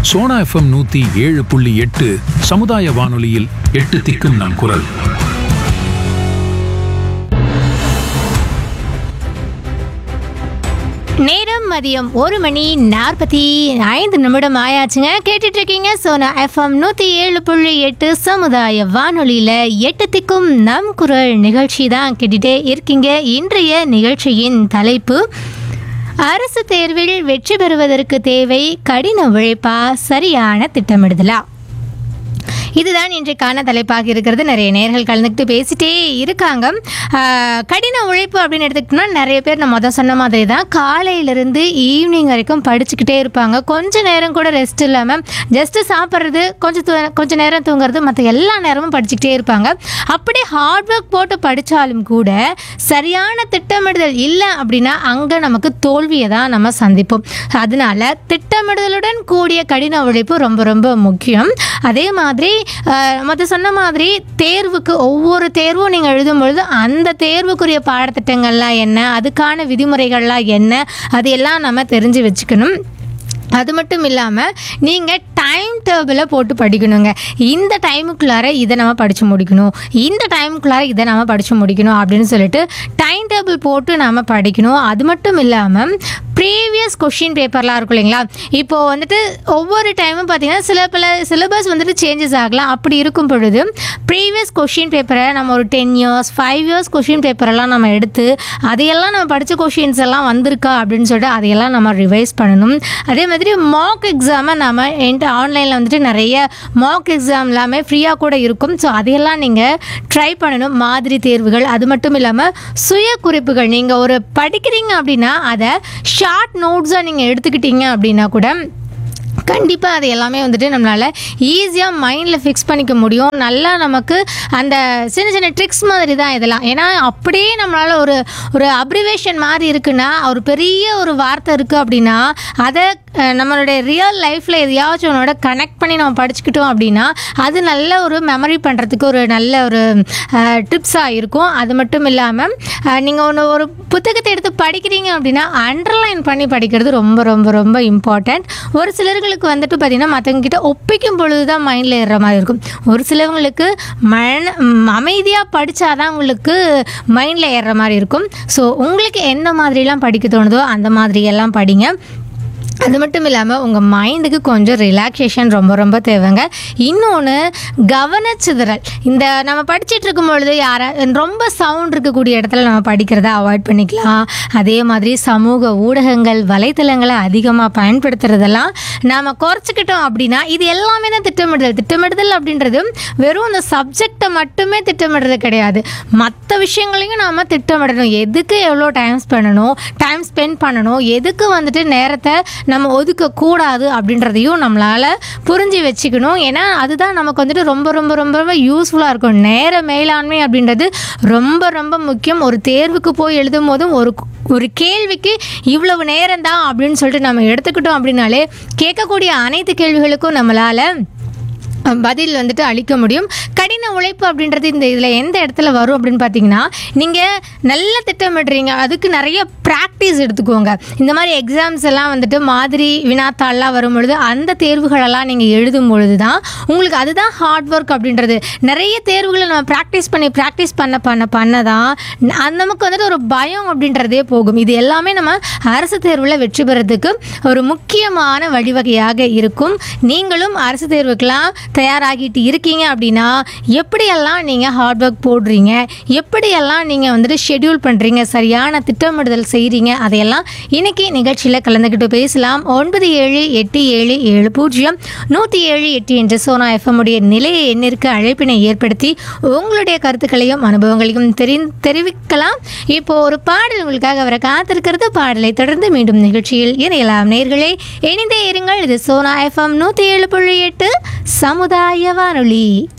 Sona FM நூத்தி ஏழு புள்ளி எட்டு சமுதாய வானொலியில் எட்டு திக்கும் நம் குரல் நேரம் மதியம் ஒரு மணி நாற்பத்தி ஐந்து நிமிடம் ஆயாச்சுங்க கேட்டுட்டு இருக்கீங்க சோனா எஃப்எம் நூற்றி ஏழு புள்ளி எட்டு சமுதாய வானொலியில் எட்டு திக்கும் நம் குரல் நிகழ்ச்சி தான் கேட்டுட்டே இருக்கீங்க இன்றைய நிகழ்ச்சியின் தலைப்பு அரசு தேர்வில் வெற்றி பெறுவதற்கு தேவை கடின உழைப்பா சரியான திட்டமிடுதலா இதுதான் இன்றைக்கான தலைப்பாக இருக்கிறது நிறைய நேர்கள் கலந்துக்கிட்டு பேசிட்டே இருக்காங்க ஆஹ், கடின உழைப்பு அப்படின்னு எடுத்துக்கிட்டோம்னா நிறைய பேர் நான் மொதல் சொன்ன மாதிரி தான் காலையிலேருந்து ஈவினிங் வரைக்கும் படிச்சுக்கிட்டே இருப்பாங்க கொஞ்ச நேரம் கூட ரெஸ்ட் இல்லாமல் ஜஸ்ட்டு சாப்பிட்றது கொஞ்சம் தூ- கொஞ்ச நேரம் தூங்குறது மற்ற எல்லா நேரமும் படிச்சுக்கிட்டே இருப்பாங்க அப்படி ஹார்ட் ஒர்க் போட்டு படித்தாலும் கூட சரியான திட்டமிடுதல் இல்லை அப்படின்னா அங்கே நமக்கு தோல்வியை தான் நம்ம சந்திப்போம் அதனால திட்டமிடுதலுடன் கூடிய கடின உழைப்பு ரொம்ப ரொம்ப முக்கியம் அதே மாதிரி மற்ற சொன்ன மாதிரி தேர்வுக்கு ஒவ்வொரு தேர்வும் நீங்கள் எழுதும் பொழுது அந்த தேர்வுக்குரிய பாடத்திட்டங்கள்லாம் என்ன அதுக்கான விதிமுறைகள்லாம் என்ன அது எல்லாம் நம்ம தெரிஞ்சு வச்சுக்கணும் அது மட்டும் இல்லாமல் நீங்கள் டைம் டேபிளை போட்டு படிக்கணுங்க இந்த டைமுக்குள்ளார இதை நம்ம படித்து முடிக்கணும் இந்த டைமுக்குள்ளார இதை நம்ம படித்து முடிக்கணும் அப்படின்னு சொல்லிட்டு டைம் டேபிள் போட்டு நம்ம படிக்கணும் அது மட்டும் இல்லாமல் ப்ரீவியஸ் கொஷின் பேப்பர்லாம் இருக்கும் இல்லைங்களா இப்போது வந்துட்டு ஒவ்வொரு டைமும் பார்த்தீங்கன்னா சில பல சிலபஸ் வந்துட்டு சேஞ்சஸ் ஆகலாம் அப்படி இருக்கும் பொழுது ப்ரீவியஸ் கொஷின் பேப்பரை நம்ம ஒரு ten years five years question பேப்பரெல்லாம் நம்ம எடுத்து அதையெல்லாம் நம்ம படித்த கொஷின்ஸ் எல்லாம் வந்திருக்கா அப்படின்னு சொல்லிட்டு அதையெல்லாம் நம்ம ரிவைஸ் பண்ணணும் அதே மாதிரி மாக் எக்ஸாமை நம்ம என்கிட்ட ஆன்லைனில் வந்துட்டு நிறைய மாக் எக்ஸாம் எல்லாமே ஃப்ரீயாக கூட இருக்கும் ஸோ அதையெல்லாம் நீங்கள் ட்ரை பண்ணணும் மாதிரி தேர்வுகள் அது மட்டும் இல்லாமல் சுய குறிப்புகள் நீங்கள் ஒரு படிக்கிறீங்க அப்படின்னா அதை ஷார்ட் நோட்ஸாக நீங்கள் எடுத்துக்கிட்டீங்க அப்படின்னா கூட கண்டிப்பாக அது எல்லாமே வந்துட்டு நம்மளால் ஈஸியாக மைண்டில் ஃபிக்ஸ் பண்ணிக்க முடியும் நல்லா நமக்கு அந்த சின்ன சின்ன ட்ரிக்ஸ் மாதிரி தான் இதெல்லாம் ஏன்னா அப்படியே நம்மளால் ஒரு ஒரு அப்ரிவேஷன் மாதிரி இருக்குன்னா ஒரு பெரிய ஒரு வார்த்தை இருக்குது அப்படின்னா அதை அஹ், நம்மளுடைய ரியல் லைஃப்பில் எதையாச்சும் ஒன்றோட கனெக்ட் பண்ணி நம்ம படிச்சுக்கிட்டோம் அப்படின்னா அது நல்ல ஒரு மெமரி பண்ணுறதுக்கு ஒரு நல்ல ஒரு டிப்ஸாக இருக்கும் அது மட்டும் இல்லாமல் நீங்கள் ஒன்று ஒரு புத்தகத்தை எடுத்து படிக்கிறீங்க அப்படின்னா அண்டர்லைன் பண்ணி படிக்கிறது ரொம்ப ரொம்ப ரொம்ப இம்பார்ட்டண்ட் ஒரு சிலர்களுக்கு வந்துட்டு பார்த்திங்கன்னா மற்றவங்க கிட்ட ஒப்பிக்கும் பொழுது தான் மைண்டில் ஏறுற மாதிரி இருக்கும் ஒரு சிலவங்களுக்கு மன அமைதியாக படித்தாதான் உங்களுக்கு மைண்டில் ஏறுற மாதிரி இருக்கும் ஸோ உங்களுக்கு எந்த மாதிரிலாம் படிக்க தோணுதோ அந்த மாதிரி எல்லாம் படிங்க அது மட்டும் இல்லாமல் உங்கள் மைண்டுக்கு கொஞ்சம் ரிலாக்ஸேஷன் ரொம்ப ரொம்ப தேவைங்க இன்னொன்று கவனச்சிதறல் இந்த நம்ம படிச்சுட்டு இருக்கும் பொழுது யாரா ரொம்ப சவுண்ட் இருக்கக்கூடிய இடத்துல நம்ம படிக்கிறத அவாய்ட் பண்ணிக்கலாம் அதே மாதிரி சமூக ஊடகங்கள் வலைத்தளங்களை அதிகமாக பயன்படுத்துறதெல்லாம் நாம் குறைச்சிக்கிட்டோம் அப்படின்னா இது எல்லாமே தான் திட்டமிடுதல் திட்டமிடுதல் அப்படின்றது வெறும் அந்த சப்ஜெக்டை மட்டுமே திட்டமிடுறது கிடையாது மற்ற விஷயங்களையும் நாம் திட்டமிடணும் எதுக்கு எவ்வளோ டைம் பண்ணணும் டைம் ஸ்பெண்ட் பண்ணணும் எதுக்கு வந்துட்டு நேரத்தை நம்ம ஒதுக்கக்கூடாது அப்படின்றதையும் நம்மளால் புரிஞ்சு வச்சுக்கணும் ஏன்னா அதுதான் நமக்கு வந்துட்டு ரொம்ப ரொம்ப ரொம்ப ரொம்ப யூஸ்ஃபுல்லாக இருக்கும் நேர மேலாண்மை அப்படின்றது ரொம்ப ரொம்ப முக்கியம் ஒரு தேர்வுக்கு போய் எழுதும் போதும் ஒரு ஒரு கேள்விக்கு இவ்வளவு நேரம் தான் அப்படின்னு சொல்லிட்டு நம்ம எடுத்துக்கிட்டோம் அப்படின்னாலே கேட்கக்கூடிய அனைத்து கேள்விகளுக்கும் நம்மளால் பதில் வந்துட்டு அளிக்க முடியும் கடின உழைப்பு அப்படின்றது இந்த இதில் எந்த இடத்துல வரும் அப்படின்னு பார்த்தீங்கன்னா நீங்கள் நல்ல திட்டமிடுறீங்க அதுக்கு நிறைய ப்ராக்டிஸ் எடுத்துக்கோங்க இந்த மாதிரி எக்ஸாம்ஸ் எல்லாம் வந்துட்டு மாதிரி வினாத்தாள்லாம் வரும் பொழுது அந்த தேர்வுகளெல்லாம் நீங்கள் எழுதும் பொழுது தான் உங்களுக்கு அதுதான் ஹார்ட் ஒர்க் அப்படின்றது நிறைய தேர்வுகளை நம்ம ப்ராக்டிஸ் பண்ணி ப்ராக்டிஸ் பண்ண பண்ண பண்ண தான் ந- நமக்கு வந்துட்டு ஒரு பயம் அப்படின்றதே போகும் இது எல்லாமே நம்ம அரசு தேர்வில் வெற்றி பெறதுக்கு ஒரு முக்கியமான வழிவகையாக இருக்கும் நீங்களும் அரசு தேர்வுக்கெல்லாம் தயாராகிட்டு இருக்கீங்க அப்படின்னா எப்படியெல்லாம் நீங்கள் ஹார்ட் ஒர்க் போடுறீங்க எப்படியெல்லாம் நீங்கள் வந்துட்டு ஷெட்யூல் பண்ணுறீங்க சரியான திட்டமிடுதல் செய்கிறீங்க அதையெல்லாம் இன்னைக்கு நிகழ்ச்சியில் கலந்துக்கிட்டு பேசலாம் ஒன்பது ஏழு எட்டு ஏழு ஏழு பூஜ்ஜியம் நூற்றி ஏழு எட்டு என்ற சோனா எஃப்எம் உடைய நிலைய எண்ணிற்கு அழைப்பினை ஏற்படுத்தி உங்களுடைய கருத்துக்களையும் அனுபவங்களையும் தெரி தெரிவிக்கலாம் இப்போ ஒரு பாடல் உங்களுக்காக வர காத்திருக்கிறது பாடலை தொடர்ந்து மீண்டும் நிகழ்ச்சியில் இணையலாம் நேர்களே இணைந்தே இருங்கள் இது சோனா எஃப்எம் நூற்றி ஏழு புள்ளி எட்டு சமுதாய வானொலி